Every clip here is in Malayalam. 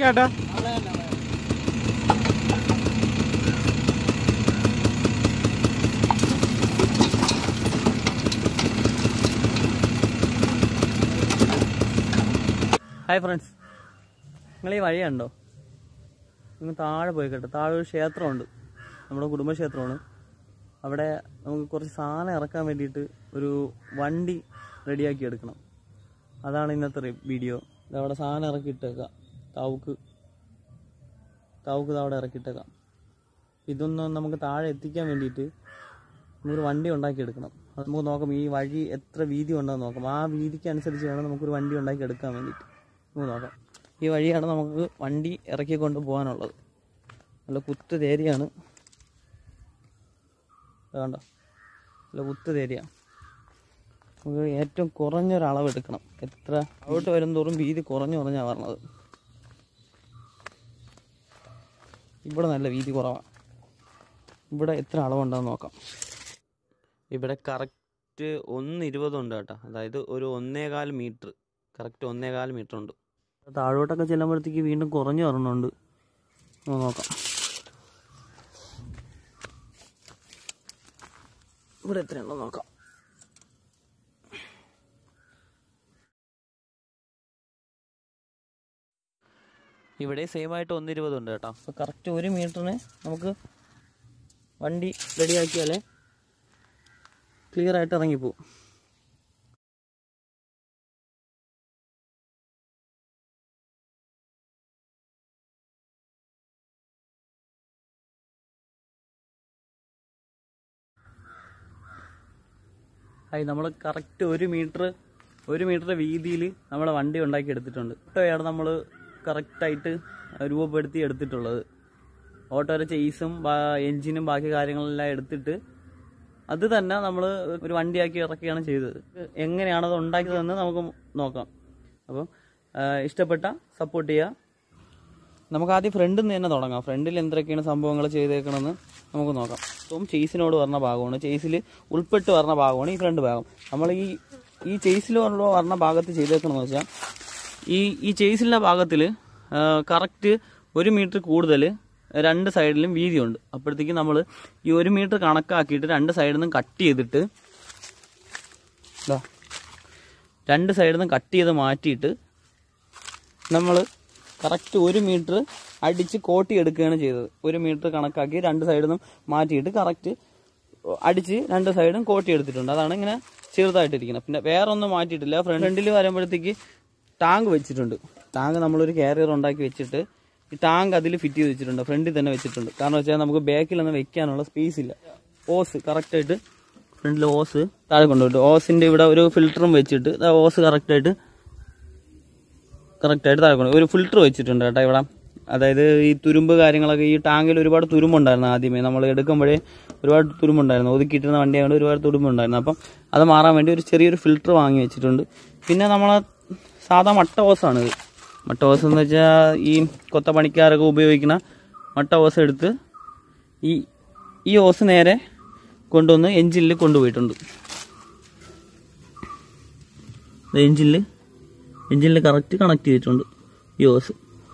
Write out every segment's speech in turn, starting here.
ചേട്ടാ ഹായ് ഫ്രണ്ട്സ് നിങ്ങൾ ഈ വഴി കണ്ടോ നിങ്ങൾ താഴെ പോയി കേട്ടോ താഴെ ഒരു ക്ഷേത്രമുണ്ട് നമ്മുടെ കുടുംബക്ഷേത്രമാണ് അവിടെ നമുക്ക് കുറച്ച് സാധനം ഇറക്കാൻ വേണ്ടിയിട്ട് ഒരു വണ്ടി റെഡിയാക്കി എടുക്കണം അതാണ് ഇന്നത്തെ റി- വീഡിയോ ഇതവിടെ സാധനം ഇറക്കിയിട്ടേക്കാം താവുക്ക് താവുക്ക് ഇത് അവിടെ ഇറക്കിയിട്ടേക്കാം ഇതൊന്ന് നമുക്ക് താഴെ എത്തിക്കാൻ വേണ്ടിയിട്ട് നമുക്കൊരു വണ്ടി ഉണ്ടാക്കിയെടുക്കണം അത് നമുക്ക് നോക്കാം ഈ വഴി എത്ര വീതി ഉണ്ടെന്ന് നോക്കാം ആ വീതിക്ക് അനുസരിച്ച് വേണം നമുക്കൊരു വണ്ടി ഉണ്ടാക്കി എടുക്കാൻ വേണ്ടിയിട്ട് നമുക്ക് നോക്കാം ഈ വഴിയാണ് നമുക്ക് വണ്ടി ഇറക്കി കൊണ്ട് പോകാനുള്ളത് നല്ല കുത്ത് തേരിയാണ് ഇത് കണ്ടോ നല്ല കുത്ത് തേരിയ നമുക്ക് ഏറ്റവും കുറഞ്ഞൊരളവ് എടുക്കണം എത്ര അങ്ങോട്ട് വരും തോറും വീതി കുറഞ്ഞു കുറഞ്ഞാണ് പറഞ്ഞത് ഇവിടെ നല്ല വീതി കുറവാണ് ഇവിടെ എത്ര അളവുണ്ടെന്ന് നോക്കാം ഇവിടെ കറക്റ്റ് ഒന്ന് ഇരുപതുണ്ട് കേട്ടോ അതായത് ഒരു ഒന്നേകാൽ മീറ്റർ കറക്റ്റ് ഒന്നേകാൽ മീറ്റർ ഉണ്ട് താഴോട്ടൊക്കെ ചെല്ലുമ്പോഴത്തേക്ക് വീണ്ടും കുറഞ്ഞു വരണുണ്ട് നമുക്ക് നോക്കാം ഇവിടെ എത്രയുണ്ടോ നോക്കാം ഇവിടെ സെയിം ആയിട്ട് ഒന്ന് ഇരുപതുണ്ട് കേട്ടോ അപ്പോൾ കറക്റ്റ് ഒരു മീറ്ററിന് നമുക്ക് വണ്ടി റെഡിയാക്കിയാലേ ക്ലിയർ ആയിട്ട് ഇറങ്ങിപ്പോവും ഹായ് നമ്മൾ കറക്റ്റ് ഒരു മീറ്റർ ഒരു മീറ്റർ വീതിയിൽ നമ്മളെ വണ്ടി ഉണ്ടാക്കി എടുത്തിട്ടുണ്ട് ഓട്ടോയാണ് നമ്മൾ കറക്റ്റായിട്ട് രൂപപ്പെടുത്തി എടുത്തിട്ടുള്ളത് ഓട്ടോയുടെ ചെയ്സും എൻജിനും ബാക്കി കാര്യങ്ങളെല്ലാം എടുത്തിട്ട് അത് തന്നെ നമ്മൾ ഒരു വണ്ടിയാക്കി ഇറക്കുകയാണ് ചെയ്തത് എങ്ങനെയാണ് അത് ഉണ്ടാക്കിയതെന്ന് നമുക്ക് നോക്കാം അപ്പം ആ, ഇഷ്ടപ്പെട്ട സപ്പോർട്ട് ചെയ്യുക നമുക്ക് ആദ്യം ഫ്രണ്ടിൽ നിന്ന് തന്നെ തുടങ്ങാം ഫ്രണ്ടിൽ എന്തൊക്കെയാണ് സംഭവങ്ങൾ ചെയ്തേക്കണമെന്ന് നമുക്ക് നോക്കാം ഇപ്പം ചേസിനോട് പറഞ്ഞ ഭാഗമാണ് ചേസിൽ ഉൾപ്പെട്ട് പറഞ്ഞ ഭാഗമാണ് ഈ ഫ്രണ്ട് ഭാഗം നമ്മൾ ഈ ഈ ചേസിൽ പറഞ്ഞ ഭാഗത്ത് ചെയ്തേക്കണമെന്ന് വെച്ചാൽ ഈ ഈ ചേസിലിൻ്റെ ഭാഗത്തിൽ കറക്റ്റ് ഒരു മീറ്റർ കൂടുതൽ രണ്ട് സൈഡിലും വീതിയുണ്ട് അപ്പോഴത്തേക്കും നമ്മൾ ഈ ഒരു മീറ്റർ കണക്കാക്കിയിട്ട് രണ്ട് സൈഡിൽ നിന്നും കട്ട് ചെയ്തിട്ട് ഇതാ രണ്ട് സൈഡിൽ നിന്നും കട്ട് ചെയ്ത് മാറ്റിയിട്ട് നമ്മൾ കറക്റ്റ് ഒരു മീറ്റർ അടിച്ച് കോട്ടി എടുക്കുകയാണ് ചെയ്തത് ഒരു മീറ്റർ കണക്കാക്കി രണ്ട് സൈഡിൽ നിന്നും മാറ്റിയിട്ട് കറക്റ്റ് അടിച്ച് രണ്ട് സൈഡും കോട്ടി എടുത്തിട്ടുണ്ട് അതാണ് ഇങ്ങനെ ചെറുതായിട്ടിരിക്കുന്നത് പിന്നെ വേറെ ഒന്നും മാറ്റിയിട്ടില്ല ഫ്രണ്ടിൽ വരുമ്പോഴത്തേക്ക് ടാങ്ക് വെച്ചിട്ടുണ്ട് ടാങ്ക് നമ്മളൊരു കാരിയർ ഉണ്ടാക്കി വെച്ചിട്ട് ഈ ടാങ്ക് അതിൽ ഫിറ്റ് ചെയ്ത് വെച്ചിട്ടുണ്ട് ഫ്രണ്ടിൽ തന്നെ വെച്ചിട്ടുണ്ട് കാരണം വെച്ചാൽ നമുക്ക് ബാക്കിലൊന്നും വെക്കാനുള്ള സ്പേസ് ഇല്ല ഓസ് കറക്റ്റായിട്ട് ഫ്രണ്ടിൽ ഓസ് താഴെ കൊണ്ടുപോയിട്ട് ഓസിന്റെ ഇവിടെ ഒരു ഫിൽറ്ററും വെച്ചിട്ട് ആ ഓസ് കറക്റ്റായിട്ട് കറക്റ്റായിട്ട് താഴെ കൊണ്ട് ഒരു ഫിൽറ്റർ വെച്ചിട്ടുണ്ട് കേട്ടോ ഇവിടെ അതായത് ഈ തുരുമ്പ് കാര്യങ്ങളൊക്കെ ഈ ടാങ്കിൽ ഒരുപാട് തുരുമ്പുണ്ടായിരുന്നു ആദ്യമേ നമ്മൾ എടുക്കുമ്പോഴേ ഒരുപാട് തുരുമ്പുണ്ടായിരുന്നു ഒതുക്കിയിട്ടിരുന്ന വണ്ടിയായതുകൊണ്ട് ഒരുപാട് തുരുമ്പുണ്ടായിരുന്നു അപ്പം അത് മാറാൻ വേണ്ടി ഒരു ചെറിയൊരു ഫിൽറ്റർ വാങ്ങി വെച്ചിട്ടുണ്ട് പിന്നെ നമ്മളെ സാധാ മട്ട ഓസാണ് ഇത് മട്ട ഓസ് എന്ന് വെച്ചാൽ ഈ കൊത്ത പണിക്കാരൊക്കെ ഉപയോഗിക്കുന്ന മട്ട ഓസ് എടുത്ത് ഈ ഈ ഓസ് നേരെ കൊണ്ടുവന്ന് എഞ്ചിനിൽ കൊണ്ടുപോയിട്ടുണ്ട് എഞ്ചിനിൽ എഞ്ചിനിൽ കറക്റ്റ് കണക്ട് ചെയ്തിട്ടുണ്ട് ഈ ഓസ്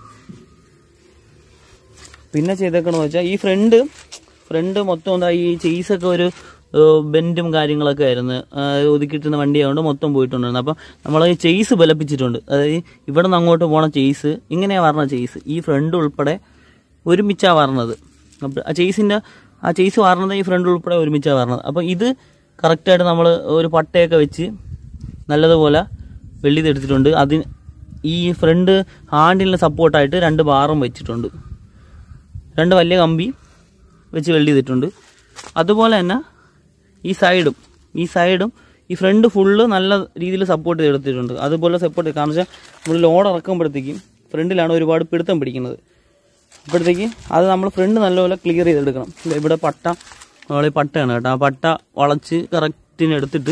പിന്നെ ചെയ്തേക്കണമെന്ന് വെച്ചാൽ ഈ ഫ്രണ്ട് ഫ്രണ്ട് മൊത്തം എന്താ ഈ ചെയ്സൊക്കെ ഒരു ബെൻഡും കാര്യങ്ങളൊക്കെ ആയിരുന്നു ആ, ഒതുക്കിയിട്ടുന്ന വണ്ടിയായതുകൊണ്ട് മൊത്തം പോയിട്ടുണ്ടായിരുന്നു അപ്പം നമ്മൾ ഈ ചെയ്സ് ബലപ്പിച്ചിട്ടുണ്ട് അതായത് ഇവിടെ നിന്ന് അങ്ങോട്ട് പോണ ചെയ്സ് ഇങ്ങനെയാണ് പറഞ്ഞ ചെയ്സ് ഈ ഫ്രണ്ട് ഉൾപ്പെടെ ഒരുമിച്ചാണ് പറഞ്ഞത് അപ്പം ആ ചെയ്സിൻ്റെ ആ ചെയ്സ് വാർന്നത് ഈ ഫ്രണ്ട് ഉൾപ്പെടെ ഒരുമിച്ചാണ് പറഞ്ഞത് അപ്പം ഇത് കറക്റ്റായിട്ട് നമ്മൾ ഒരു പട്ടയൊക്കെ വെച്ച് നല്ലതുപോലെ വെള്ളി എടുത്തിട്ടുണ്ട് അതിന് ഈ ഫ്രണ്ട് ഹാൻഡിലിന് സപ്പോർട്ടായിട്ട് രണ്ട് ബാറും വെച്ചിട്ടുണ്ട് രണ്ട് വലിയ കമ്പി വെച്ച് വെൽഡ് ചെയ്തിട്ടുണ്ട് അതുപോലെ തന്നെ ഈ സൈഡും ഈ സൈഡും ഈ ഫ്രണ്ട് ഫുള്ള് നല്ല രീതിയിൽ സപ്പോർട്ട് ചെയ്തെടുത്തിട്ടുണ്ട് അതുപോലെ സപ്പോർട്ട് കാരണം വെച്ചാൽ നമ്മൾ ലോഡ് ഇറക്കുമ്പോഴത്തേക്കും ഫ്രണ്ടിലാണ് ഒരുപാട് പിടുത്തം പിടിക്കുന്നത് അപ്പോഴത്തേക്ക് അത് നമ്മൾ ഫ്രണ്ട് നല്ലപോലെ ക്ലിയർ ചെയ്തെടുക്കണം ദേ ഇവിടെ പട്ട നമ്മൾ ഈ പട്ടയാണ് കേട്ടോ ആ പട്ട വളച്ച് കറക്റ്റിന് എടുത്തിട്ട്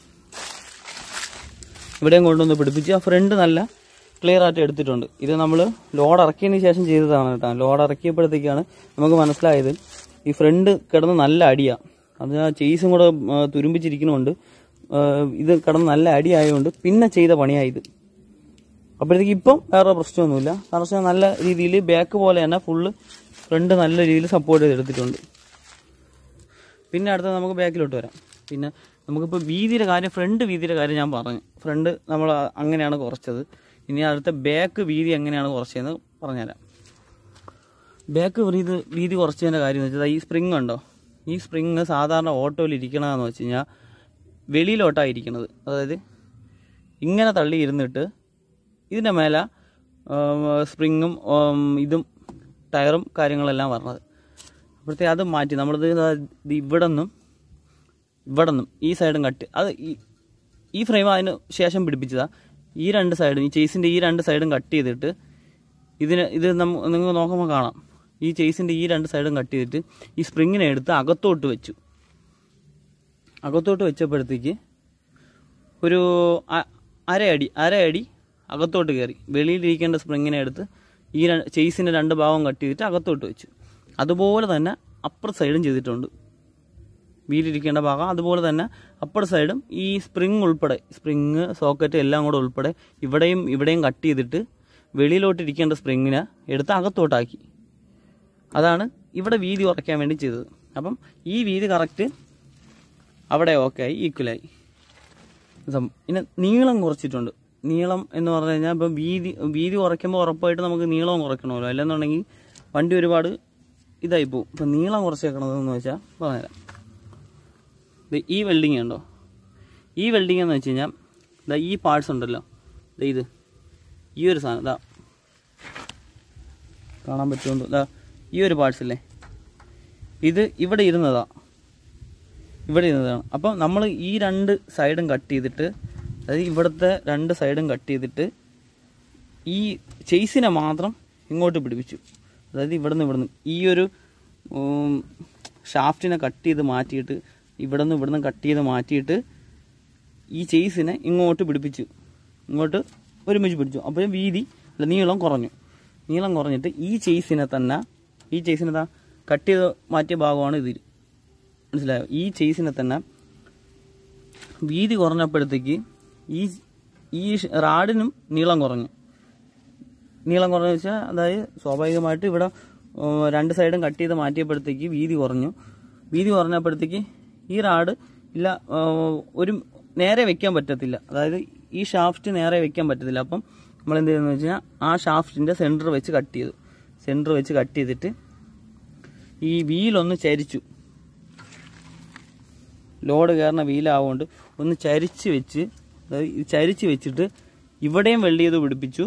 ഇവിടെയും കൊണ്ടുവന്ന് പിടിപ്പിച്ച് ആ ഫ്രണ്ട് നല്ല ക്ലിയർ ആയിട്ട് എടുത്തിട്ടുണ്ട് ഇത് നമ്മൾ ലോഡ് ഇറക്കിയതിന് ശേഷം ചെയ്തതാണ് കേട്ടോ ലോഡ് ഇറക്കിയപ്പോഴത്തേക്കാണ് നമുക്ക് മനസ്സിലായത് ഈ ഫ്രണ്ട് കിടന്ന് നല്ല അടിയാണ് അത് ആ ചെയ്സും കൂടെ ആ, തുരുമ്പിച്ചിരിക്കണമുണ്ട് ആ, ഇത് കിടന്ന് നല്ല അടിയായതുകൊണ്ട് പിന്നെ ചെയ്ത പണിയായത് അപ്പോഴത്തേക്ക് ഇപ്പം വേറെ പ്രശ്നമൊന്നുമില്ല കാരണം വെച്ചാൽ നല്ല രീതിയിൽ ബാക്ക് പോലെ തന്നെ ഫുള്ള് ഫ്രണ്ട് നല്ല രീതിയിൽ സപ്പോർട്ട് ചെയ്തെടുത്തിട്ടുണ്ട് പിന്നെ അടുത്ത നമുക്ക് ബാക്കിലോട്ട് വരാം പിന്നെ നമുക്കിപ്പോൾ വീതിയുടെ കാര്യം ഫ്രണ്ട് വീതിയുടെ കാര്യം ഞാൻ പറഞ്ഞു ഫ്രണ്ട് നമ്മൾ അങ്ങനെയാണ് കുറച്ചത് ഇനി അടുത്ത ബാക്ക് വീതി എങ്ങനെയാണ് കുറച്ചതെന്ന് പറഞ്ഞുതരാം ബാക്ക് വീതി വീതി കുറച്ചതിൻ്റെ കാര്യം എന്ന് വെച്ചാൽ ഈ സ്പ്രിങ് ഉണ്ടോ ഈ സ്പ്രിങ് സാധാരണ ഓട്ടോയിൽ ഇരിക്കണമെന്ന് വെച്ച് കഴിഞ്ഞാൽ വെളിയിലോട്ടാണ് ഇരിക്കുന്നത് അതായത് ഇങ്ങനെ തള്ളി ഇരുന്നിട്ട് ഇതിൻ്റെ മേലെ സ്പ്രിങ്ങും ഇതും ടയറും കാര്യങ്ങളെല്ലാം പറഞ്ഞത് അപ്പോഴത്തേക്ക് അത് മാറ്റി നമ്മളിത് ഇതാ ഇത് ഇവിടെ നിന്നും ഇവിടെ നിന്നും ഈ സൈഡും കട്ട് അത് ഈ ഈ ഫ്രെയിം അതിന് ശേഷം പിടിപ്പിച്ചതാ ഈ രണ്ട് സൈഡും ഈ ചേസിൻ്റെ ഈ രണ്ട് സൈഡും കട്ട് ചെയ്തിട്ട് ഇതിന് ഇത് നമ്മ നിങ്ങൾ നോക്കുമ്പോൾ കാണാം ഈ ചേസിൻ്റെ ഈ രണ്ട് സൈഡും കട്ട് ചെയ്തിട്ട് ഈ സ്പ്രിങ്ങിനെ എടുത്ത് അകത്തോട്ട് വെച്ചു അകത്തോട്ട് വെച്ചപ്പോഴത്തേക്ക് ഒരു അ- അരയടി അരയടി അകത്തോട്ട് കയറി വെളിയിലിരിക്കേണ്ട സ്പ്രിങ്ങിനെ എടുത്ത് ഈ ചേസിൻ്റെ രണ്ട് ഭാഗം കട്ട് ചെയ്തിട്ട് അകത്തോട്ട് വെച്ചു അതുപോലെ തന്നെ അപ്പർ സൈഡും ചെയ്തിട്ടുണ്ട് വീലിരിക്കേണ്ട ഭാഗം അതുപോലെ തന്നെ അപ്പർ സൈഡും ഈ സ്പ്രിങ് ഉൾപ്പെടെ സ്പ്രിങ് സോക്കറ്റ് എല്ലാം കൂടെ ഉൾപ്പെടെ ഇവിടെയും ഇവിടെയും കട്ട് ചെയ്തിട്ട് വെളിയിലോട്ട് ഇരിക്കേണ്ട സ്പ്രിങ്ങിനെ എടുത്ത് അകത്തോട്ടാക്കി അതാണ് ഇവിടെ വീതി കുറയ്ക്കാൻ വേണ്ടി ചെയ്തത് അപ്പം ഈ വീതി കറക്റ്റ് അവിടെ ഓക്കെ ആയി ഈക്വലായി സം- പിന്നെ നീളം കുറച്ചിട്ടുണ്ട് നീളം എന്ന് പറഞ്ഞു കഴിഞ്ഞാൽ ഇപ്പം വീതി വീതി കുറയ്ക്കുമ്പോൾ ഉറപ്പായിട്ട് നമുക്ക് നീളവും കുറയ്ക്കണമല്ലോ അല്ലെന്നുണ്ടെങ്കിൽ വണ്ടി ഒരുപാട് ഇതായി പോകും ഇപ്പം നീളം കുറച്ചേക്കണതെന്ന് വെച്ചാൽ പറഞ്ഞുതരാം ദേ ഈ വെൽഡിങ് ഉണ്ടോ ഈ വെൽഡിങ് എന്ന് വെച്ച് കഴിഞ്ഞാൽ ദാ ഈ പാർട്സ് ഉണ്ടല്ലോ ദേ ഇത് ഈ ഒരു സാധനം ഇതാ കാണാൻ പറ്റുമോ ഇതാ ഈ ഒരു പാർട്സ് അല്ലേ ഇത് ഇവിടെ ഇരുന്നതാ ഇവിടെ ഇരുന്നതാണ് അപ്പം നമ്മൾ ഈ രണ്ട് സൈഡും കട്ട് ചെയ്തിട്ട് അതായത് ഇവിടുത്തെ രണ്ട് സൈഡും കട്ട് ചെയ്തിട്ട് ഈ ചേസിനെ മാത്രം ഇങ്ങോട്ട് പിടിപ്പിച്ചു അതായത് ഇവിടുന്ന് ഇവിടുന്ന് ഈ ഒരു ഷാഫ്റ്റിനെ കട്ട് ചെയ്ത് മാറ്റിയിട്ട് ഇവിടുന്ന് ഇവിടുന്ന് കട്ട് ചെയ്ത് മാറ്റിയിട്ട് ഈ ചേസിനെ ഇങ്ങോട്ട് പിടിപ്പിച്ചു ഇങ്ങോട്ട് ഒരുമിച്ച് പിടിച്ചു അപ്പോൾ വീതി അല്ല നീളം കുറഞ്ഞു നീളം കുറഞ്ഞിട്ട് ഈ ചേസിനെ തന്നെ ഈ ചേസിനെ താ കട്ട് ചെയ്ത് മാറ്റിയ ഭാഗമാണ് ഇതിൽ മനസ്സിലായോ ഈ ചേസിനെ തന്നെ വീതി കുറഞ്ഞപ്പോഴത്തേക്ക് ഈ ഈ ഷ് റാഡിനും നീളം കുറഞ്ഞു നീളം കുറഞ്ഞു വെച്ചാൽ അതായത് സ്വാഭാവികമായിട്ട് ഇവിടെ ഉം, രണ്ട് സൈഡും കട്ട് ചെയ്ത് മാറ്റിയപ്പോഴത്തേക്ക് വീതി കുറഞ്ഞു വീതി കുറഞ്ഞപ്പോഴത്തേക്ക് ഈ റാഡ് ഇല്ല ഉം, ഒരു നേരെ വെക്കാൻ പറ്റത്തില്ല അതായത് ഈ ഷാഫ്റ്റ് നേരെ വെക്കാൻ പറ്റത്തില്ല അപ്പം നമ്മൾ എന്ത് ചെയ്തെന്ന് വെച്ച് കഴിഞ്ഞാൽ ആ ഷാഫ്റ്റിൻ്റെ സെൻറ്റർ വെച്ച് കട്ട് ചെയ്തു സെൻറ്റർ വെച്ച് കട്ട് ചെയ്തിട്ട് ഈ വീലൊന്ന് ചരിച്ചു ലോഡ് കയറുന്ന വീലാവുകൊണ്ട് ഒന്ന് ചരിച്ച് വെച്ച് അതായത് ഇത് ചരിച്ച് വെച്ചിട്ട് ഇവിടെയും വെൽഡ് ചെയ്ത് പിടിപ്പിച്ചു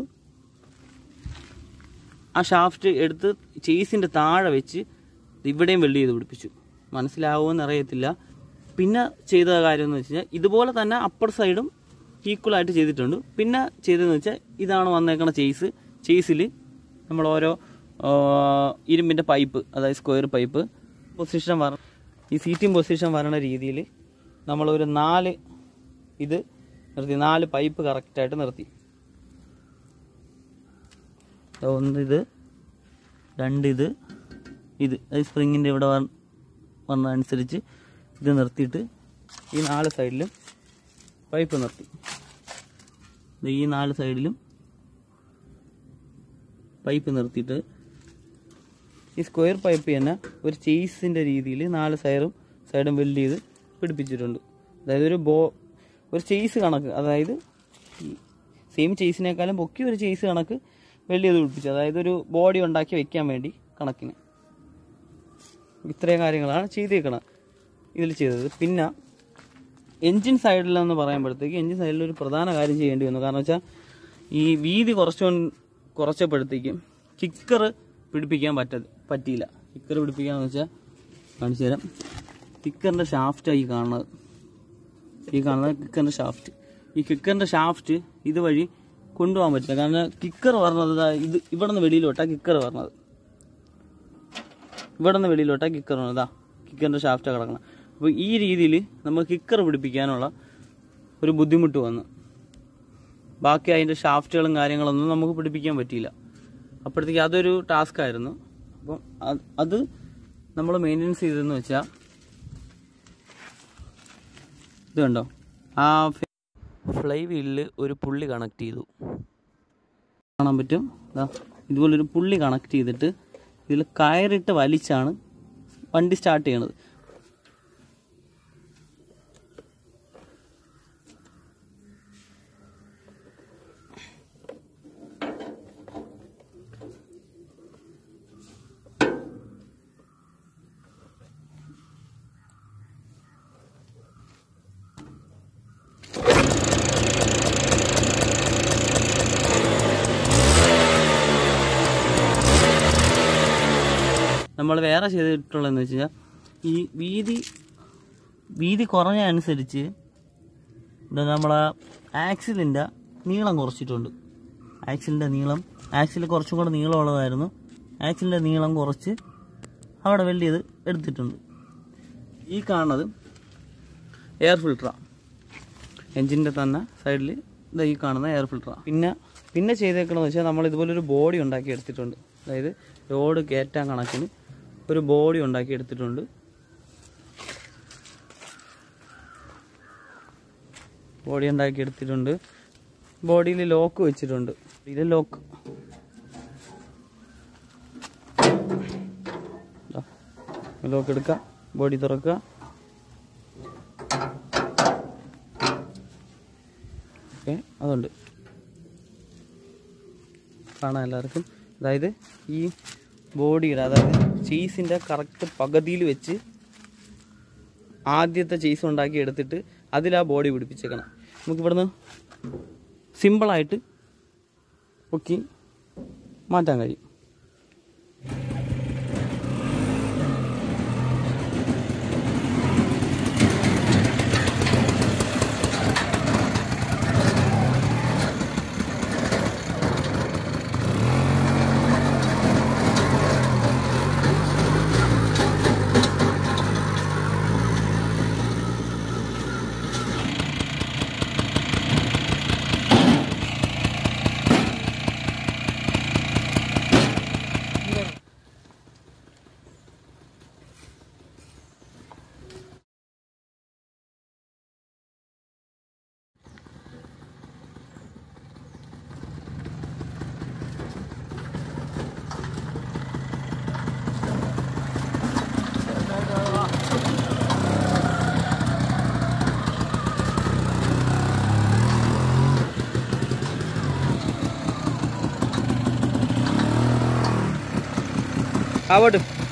ആ ഷാഫ്റ്റ് എടുത്ത് ചേസിൻ്റെ താഴെ വെച്ച് ഇവിടെയും വെൽഡ് ചെയ്ത് പിടിപ്പിച്ചു മനസ്സിലാവുമെന്ന് അറിയത്തില്ല പിന്നെ ചെയ്ത കാര്യം എന്ന് വെച്ച് കഴിഞ്ഞാൽ ഇതുപോലെ തന്നെ അപ്പർ സൈഡും ഈക്വൽ ആയിട്ട് ചെയ്തിട്ടുണ്ട് പിന്നെ ചെയ്തതെന്ന് വെച്ചാൽ ഇതാണ് വന്നേക്കണ ചേസ് ചേസിൽ നമ്മൾ ഓരോ ആ, ഇരുമ്പിൻ്റെ പൈപ്പ് അതായത് സ്ക്വയർ പൈപ്പ് പൊസിഷൻ വര ഈ സീറ്റിംഗ് പൊസിഷൻ വരണ രീതിയിൽ നമ്മളൊരു നാല് ഇത് നിർത്തി നാല് പൈപ്പ് കറക്റ്റായിട്ട് നിർത്തി ഒന്ന് ഇത് രണ്ട് ഇത് ഇത് അത് സ്പ്രിങ്ങിൻ്റെ ഇവിടെ വ- വന്നതനുസരിച്ച് ഇത് നിർത്തിയിട്ട് ഈ നാല് സൈഡിലും പൈപ്പ് നിർത്തി ദേ ഈ നാല് സൈഡിലും പൈപ്പ് നിർത്തിയിട്ട് ഈ സ്ക്വയർ പൈപ്പ് തന്നെ ഒരു ചേസിൻ്റെ രീതിയിൽ നാല് സൈഡും സൈഡും വെൽഡ് ചെയ്ത് പിടിപ്പിച്ചിട്ടുണ്ട് അതായത് ഒരു ബോ ഒരു ചേസ് കണക്ക് അതായത് സെയിം ചേസിനേക്കാളും പൊക്കി ഒരു ചേസ് കണക്ക് വെൽഡ് ചെയ്ത് പിടിപ്പിച്ചു അതായത് ഒരു ബോഡി ഉണ്ടാക്കി വെക്കാൻ വേണ്ടി കണക്കിന് ഇത്രയും കാര്യങ്ങളാണ് ചെയ്തേക്കണം ഇതിൽ ചെയ്തത് പിന്നെ എൻജിൻ സൈഡിലെന്ന് പറയുമ്പോഴത്തേക്ക് എൻജിൻ സൈഡിൽ ഒരു പ്രധാന കാര്യം ചെയ്യേണ്ടി വന്നു കാരണം വെച്ചാൽ ഈ വീതി കുറച്ചു കുറച്ചപ്പോഴത്തേക്കും കിക്കർ പിടിപ്പിക്കാൻ പറ്റ പറ്റിയില്ല കിക്കർ പിടിപ്പിക്കാന്ന് വെച്ചാൽ കാണിച്ചു തരാം കിക്കറിൻ്റെ ഷാഫ്റ്റാണ് ഈ കാണുന്നത് ഈ കാണുന്നത് കിക്കറിൻ്റെ ഷാഫ്റ്റ് ഈ കിക്കറിൻ്റെ ഷാഫ്റ്റ് ഇതുവഴി കൊണ്ടുപോകാൻ പറ്റില്ല കാരണം കിക്കർ പറഞ്ഞത് ദാ ഇത് ഇവിടെ നിന്ന് വെളിയിലോട്ടാണ് കിക്കർ പറഞ്ഞത് ഇവിടെ നിന്ന് വെളിയിലോട്ടാ കിക്കർ ഇതാ കിക്കറിൻ്റെ ഷാഫ്റ്റ് കിടക്കണം അപ്പോൾ ഈ രീതിയിൽ നമ്മൾ കിക്കർ പിടിപ്പിക്കാനുള്ള ഒരു ബുദ്ധിമുട്ട് വന്നു ബാക്കി അതിൻ്റെ ഷാഫ്റ്റുകളും കാര്യങ്ങളൊന്നും നമുക്ക് പിടിപ്പിക്കാൻ പറ്റിയില്ല അപ്പോഴത്തേക്ക് അതൊരു ടാസ്ക് ആയിരുന്നു അപ്പം അത് അത് നമ്മൾ മെയിൻ്റെനൻസ് ചെയ്തതെന്ന് വെച്ചാൽ ഇത് കണ്ടോ ആ ഫ്ലൈ വീലിൽ ഒരു പുള്ളി കണക്ട് ചെയ്തു കാണാൻ പറ്റും ദാ ഇതുപോലൊരു പുള്ളി കണക്ട് ചെയ്തിട്ട് ഇതിൽ കയറിട്ട് വലിച്ചാണ് വണ്ടി സ്റ്റാർട്ട് ചെയ്യണത് നമ്മൾ വേറെ ചെയ്തിട്ടുള്ളതെന്ന് വെച്ച് കഴിഞ്ഞാൽ ഈ വീതി വീതി കുറഞ്ഞ അനുസരിച്ച് എന്താ നമ്മളെ ആക്സിലിൻ്റെ നീളം കുറച്ചിട്ടുണ്ട് ആക്സിലിൻ്റെ നീളം ആക്സിൽ കുറച്ചും കൂടെ നീളമുള്ളതായിരുന്നു ആക്സിലിൻ്റെ നീളം കുറച്ച് അവിടെ വലിയത് എടുത്തിട്ടുണ്ട് ഈ കാണുന്നത് എയർ ഫിൽറ്ററാണ് എൻജിൻ്റെ തന്നെ സൈഡിൽ ഇതാ ഈ കാണുന്ന എയർ ഫിൽറ്ററാണ് പിന്നെ പിന്നെ ചെയ്തേക്കണമെന്ന് വെച്ചാൽ നമ്മൾ ഇതുപോലൊരു ബോഡി ഉണ്ടാക്കി എടുത്തിട്ടുണ്ട് അതായത് ലോഡ് കയറ്റാൻ കണക്കിന് ഒരു ബോഡി ഉണ്ടാക്കി എടുത്തിട്ടുണ്ട് ബോഡി ഉണ്ടാക്കി എടുത്തിട്ടുണ്ട് ബോഡിയിൽ ലോക്ക് വെച്ചിട്ടുണ്ട് ഇത് ലോക്ക് ലോക്ക് എടുക്കുക ബോഡി തുറക്കുക ഓക്കെ അതുണ്ട് കാണാം എല്ലാവർക്കും അതായത് ഈ ബോഡിയുടെ അതായത് ചീസിൻ്റെ കറക്റ്റ് പകുതിയിൽ വെച്ച് ആദ്യത്തെ ചീസ് ഉണ്ടാക്കി എടുത്തിട്ട് അതിൽ ആ ബോഡി പിടിപ്പിച്ചേക്കണം നമുക്കിവിടുന്ന് സിമ്പിളായിട്ട് പൊക്കി മാറ്റാൻ കഴിയും ആവട്ടെ